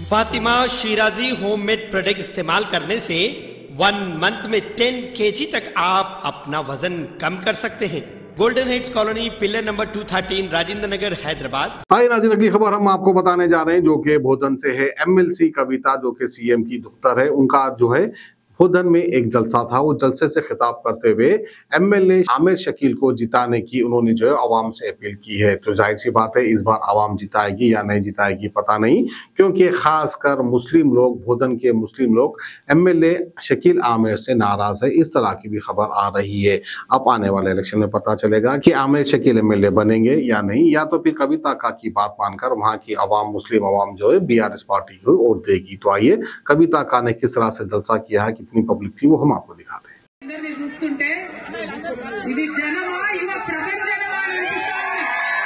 Fatima Shirazi homemade product इस्तेमाल करने से वन मंथ में टेन केजी तक आप अपना वजन कम कर सकते हैं Golden Heights Colony pillar number 213 Rajendra Nagar Hyderabad हाय नाजिन अगली खबर हम आपको बताने जा रहे हैं जो कि भोदन से है एमएलसी कविता जो कि सीएम की दुख्तर है उनका जो है भोदन में एक जलसा था वो जलसे से खिताब करते हुए एमएलए आमिर शकील को जिताने की उन्होंने जो है आवाम से अपील की है तो जाहिर सी बात है इस बार आवाम जिताएगी या नहीं जिताएगी पता नहीं क्योंकि खासकर मुस्लिम लोग भोदन के मुस्लिम लोग एमएलए शकील आमिर से नाराज है इस तरह की भी खबर आ रही है अब आने वाले इलेक्शन में पता चलेगा कि आमिर शकील एमएलए बनेंगे या नहीं या तो फिर कविता का की बात मानकर वहां की आवाम मुस्लिम आवाम जो है बीआरएस पार्टी को वोट देगी तो आइए कविता का ने किस तरह से जलसा किया है कितनी पब्लिक थी वो हम आपको दिखाते हैं అందరినీ చూస్తుంటే ఇది జనమా ఇవ ప్రపంచనమా అని అనిపిస్తోంది.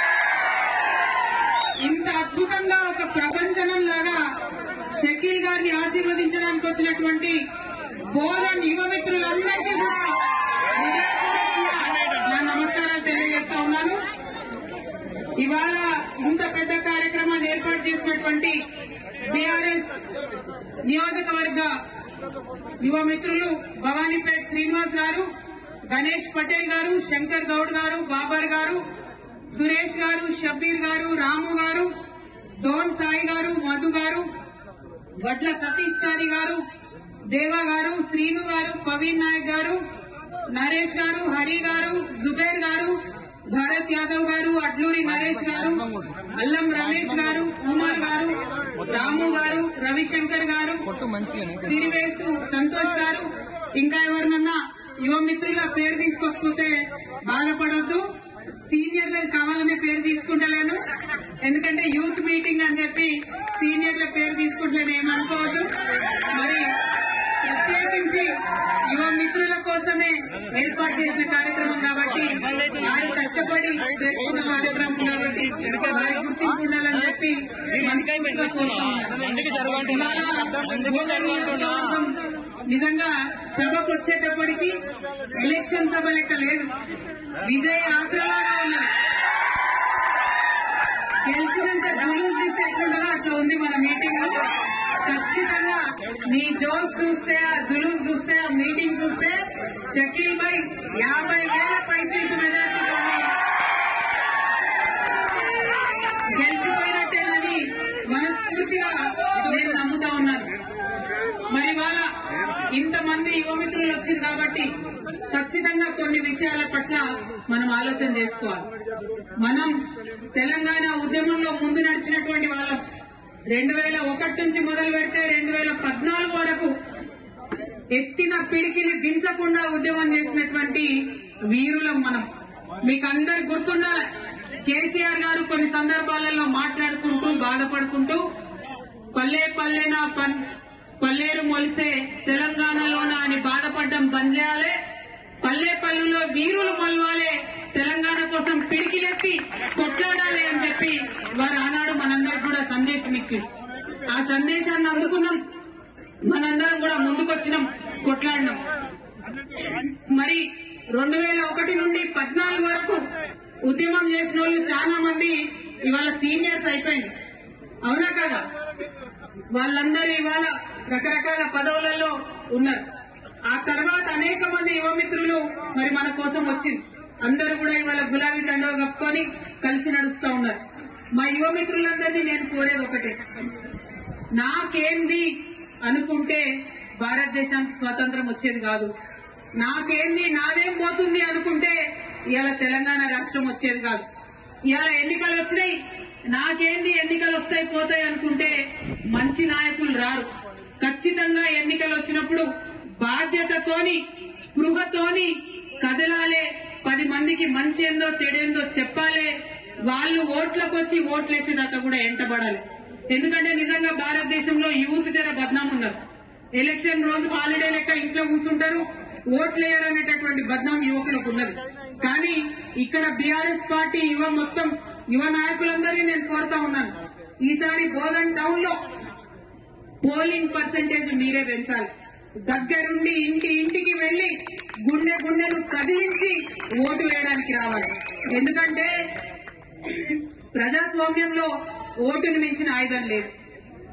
ఇంత అద్భుతంగా ఒక ప్రపంచనం లాగా షకీల్ గారిని ఆశీర్వదించడానికి వచ్చినటువంటి బోధన్ యువ మిత్రులందరికీ కూడా హృదయపూర్వకంగా నా నమస్కారాలు తెలియజేస్తా ఉన్నాను ఇవాళ ఇంత పెద్ద కార్యక్రమాన్ని ఏర్పాటు చేసినటువంటి బీఆర్ఎస్ నియోజకవర్గ యువ మిత్రులు భవానీపేట్ శ్రీనివాస్ గారు గణేష్ పటేల్ గారు శంకర్ గౌడ్ గారు బాబర్ గారు సురేష్ గారు షబ్బీర్ గారు రాము గారు డోన్ సాయి గారు మధు గారు వడ్ల సతీష్ చారి గారు దేవా గారు శ్రీను గారు పవీన్ నాయక్ గారు నరేష్ గారు హరి గారు జుబేర్ గారు భారత్ యాదవ్ గారు అడ్లూరి నరేష్ గారు అల్లం రమేష్ గారు ఉమర్ గారు రాము గారు రవిశంకర్ గారు సిరివేసు సంతోష్ గారు ఇంకా ఎవరినన్నా యువ మిత్రుల పేరు తీసుకోకపోతే బాధపడొద్దు సీనియర్లు కావాలనే పేరు తీసుకుంటలేను ఎందుకంటే యూత్ మీటింగ్ అని చెప్పి సీనియర్ల పేరు తీసుకుంటలేను ఏమనుకోవద్దు మరి ప్రత్యేకించి యువ మిత్రుల కోసమే ఏర్పాటు చేసిన కార్యక్రమం కాబట్టి వారు కష్టపడి చేసుకున్న కార్యక్రమం కాబట్టి వారి గుర్తింపు ఉండాలని చెప్పి మనస్ఫూర్తిగా కోరుతున్నాను. నిజంగా సభకు వచ్చేటప్పటికి ఎలక్షన్ సభ లెక్క లేదు విజయ యాత్రలాగా ఉన్నది గెలిచినంత జులూస్ తీస్తే ఎట్లుంటుందో అట్లా ఉంది మన మీటింగ్ ఖచ్చితంగా నీ జోస్ చూస్తే ఆ జులూస్ చూస్తే ఆ మీటింగ్ చూస్తే షకీల్ బై యాభై వేల పైచీలకు మెజార్టీ గెలిచిపోయినట్టేనని మనస్ఫూర్తిగా నేను నమ్ముతా ఉన్నాను మరి ఇవాళ ఇంతమంది యువ మిత్రులు వచ్చింది కాబట్టి ఖచ్చితంగా కొన్ని విషయాల పట్ల మనం ఆలోచన చేసుకోవాలి మనం తెలంగాణ ఉద్యమంలో ముందు నడిచినటువంటి వాళ్ళం రెండు వేల ఒకటి నుంచి మొదలు పెడితే రెండు వేల పద్నాలుగు వరకు ఎత్తిన పిడికిని దించకుండా ఉద్యమం చేసినటువంటి వీరులం మనం మీకు అందరు గుర్తుండాలి కేసీఆర్ గారు కొన్ని సందర్భాలలో మాట్లాడుకుంటూ బాధపడుకుంటూ పల్లె పల్లెన పన్ పల్లేరు మొలిసే తెలంగాణలోన అని బాధపడడం బంద్ చేయాలి పల్లె పల్లెలో వీరులు మొలవాలే తెలంగాణ కోసం పిడికిలెత్తి కొట్లాడాలి అని చెప్పి వారు ఆనాడు మనందరికి కూడా సందేశం ఇచ్చింది ఆ సందేశాన్ని అందుకున్నాం మనందరం కూడా ముందుకొచ్చినాం కొట్లాడినాం మరి రెండు వేల ఒకటి నుండి పద్నాలుగు వరకు ఉద్యమం చేసిన వాళ్ళు చాలా మంది ఇవాళ సీనియర్స్ అయిపోయింది అవునా కదా వాళ్ళందరూ ఇవాళ రకరకాల పదవులలో ఉన్నారు ఆ తర్వాత అనేక మంది యువ మిత్రులు మరి మన కోసం వచ్చింది అందరూ కూడా ఇవాళ గులాబీ దండవ కప్పుకొని కలిసి నడుస్తా ఉన్నారు మా యువ మిత్రులందరినీ నేను కోరేది ఒకటే నాకేంది అనుకుంటే భారతదేశానికి స్వాతంత్రం వచ్చేది కాదు నాకేంది నాదేం పోతుంది అనుకుంటే ఇవాళ తెలంగాణ రాష్ట్రం వచ్చేది కాదు ఇవాళ ఎన్నికలు వచ్చినాయి నాకేంది ఎన్నికలు వస్తాయి పోతాయి అనుకుంటే మంచి నాయకులు రారు ఖచ్చితంగా ఎన్నికలు వచ్చినప్పుడు బాధ్యతతోని స్పృహతోని కదలాలే పది మందికి మంచి ఏందో చెడేందో చెప్పాలి వాళ్ళు ఓట్లకు వచ్చి ఓట్లు వేసేదాకా కూడా ఎంటబడాలి ఎందుకంటే నిజంగా భారతదేశంలో యూత్ జర బద్నాం ఉన్నారు ఎలక్షన్ రోజు హాలిడే లెక్క ఇంట్లో కూర్చుంటారు ఓట్లు వేయాలనేటటువంటి బద్నాం యువకులకు ఉన్నది కానీ ఇక్కడ బీఆర్ఎస్ పార్టీ యువ మొత్తం యువ నాయకులందరినీ నేను కోరుతా ఉన్నాను ఈసారి బోధన్ టౌన్ లో పోలింగ్ పర్సంటేజ్ మీరే పెంచాలి దగ్గరుండి ఇంటి ఇంటికి వెళ్లి గుండె గుండెను కదిలించి ఓటు వేయడానికి రావాలి ఎందుకంటే ప్రజాస్వామ్యంలో ఓటును మించిన ఆయుధం లేదు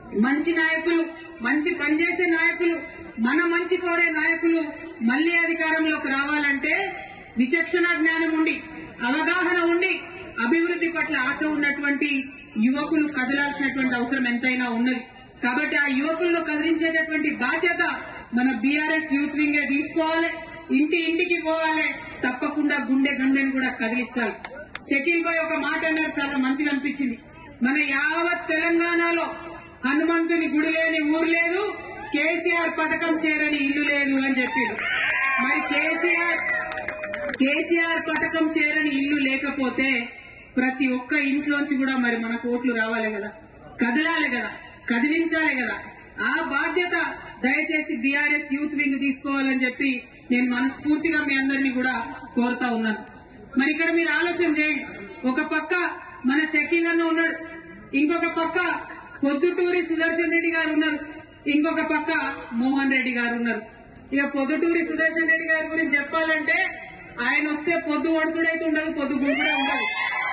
మంచి నాయకులు మంచి పనిచేసే నాయకులు మన మంచి కోరే నాయకులు మళ్లీ అధికారంలోకి రావాలంటే విచక్షణ జ్ఞానం ఉండి అవగాహన ఉండి అభివృద్ధి పట్ల ఆశ ఉన్నటువంటి యువకులు కదలాల్సినటువంటి అవసరం ఎంతైనా ఉన్నది కాబట్టి ఆ యువకులను కదిలించేటటువంటి బాధ్యత మన బీఆర్ఎస్ యూత్ వింగే తీసుకోవాలి ఇంటి ఇంటికి పోవాలి తప్పకుండా గుండె గుండెని కూడా కదిలించాలి షకీల్ భాయ్ ఒక మాట అన్నారు చాలా మంచిగా అనిపించింది మన యావత్ తెలంగాణలో హనుమంతుని గుడి లేని ఊరు లేదు కేసీఆర్ పథకం చేరని ఇల్లు లేదు అని చెప్పారు మరి కేసీఆర్ కేసీఆర్ పథకం చేరని ఇల్లు లేకపోతే ప్రతి ఒక్క ఇంట్లోంచి కూడా మరి మనకు ఓట్లు రావాలి కదా కదలాలి కదా కదిలించాలి కదా ఆ బాధ్యత దయచేసి బీఆర్ఎస్ యూత్ వింగ్ తీసుకోవాలని చెప్పి నేను మనస్ఫూర్తిగా మీ అందరినీ కూడా కోరుతా ఉన్నాను మరి ఇక్కడ మీరు ఆలోచన చేయండి ఒక పక్క మన షకీల్ అన్న ఉన్నాడు ఇంకొక పక్క పొద్దుటూరి సుదర్శన్ రెడ్డి గారు ఉన్నారు ఇంకొక పక్క మోహన్ రెడ్డి గారు ఉన్నారు ఇక పొద్దుటూరి సుదర్శన్ రెడ్డి గారి గురించి చెప్పాలంటే ఆయన వస్తే పొద్దు ఒడుసుడైతే ఉండదు పొద్దు గుంపుడే ఉండదు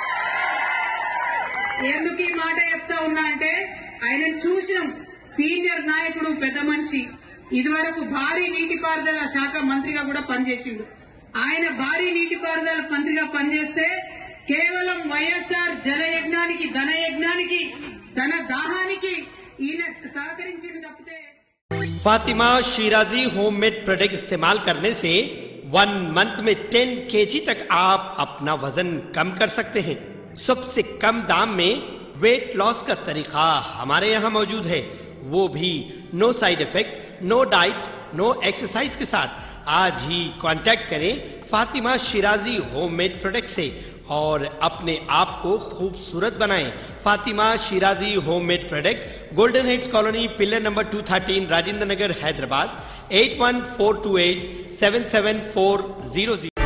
ఎందుకు ఈ మాట చెప్తా ఉన్నా అంటే ఆయన చూసినాం సీనియర్ నాయకుడు పెద్ద మనిషి ఇదివరకు భారీ నీటిపారుదల శాఖ మంత్రిగా కూడా పనిచేసిండు ఆయన భారీ నీటిపారుదల మంత్రిగా పనిచేస్తే కేవలం వైఎస్ఆర్ జల యజ్ఞానికి ధన యజ్ఞానికి ధన దాహానికి ఈయన సహకరించింది తప్పితే फातिमा शिराजी होममेड प्रोडक्ट इस्तेमाल करने से वन मंथ में टेन केजी तक आप अपना वजन कम कर सकते हैं सबसे कम दाम में वेट लॉस का तरीका हमारे यहाँ मौजूद है वो भी no side effect no diet no exercise के साथ आज ही कांटेक्ट करें फातिमा शिराजी होममेड प्रोडक्ट से और अपने आप को खूबसूरत बनाएं Fatima Shirazi homemade product Golden Heights Colony pillar number 213 Rajendra Nagar Hyderabad 81428 77400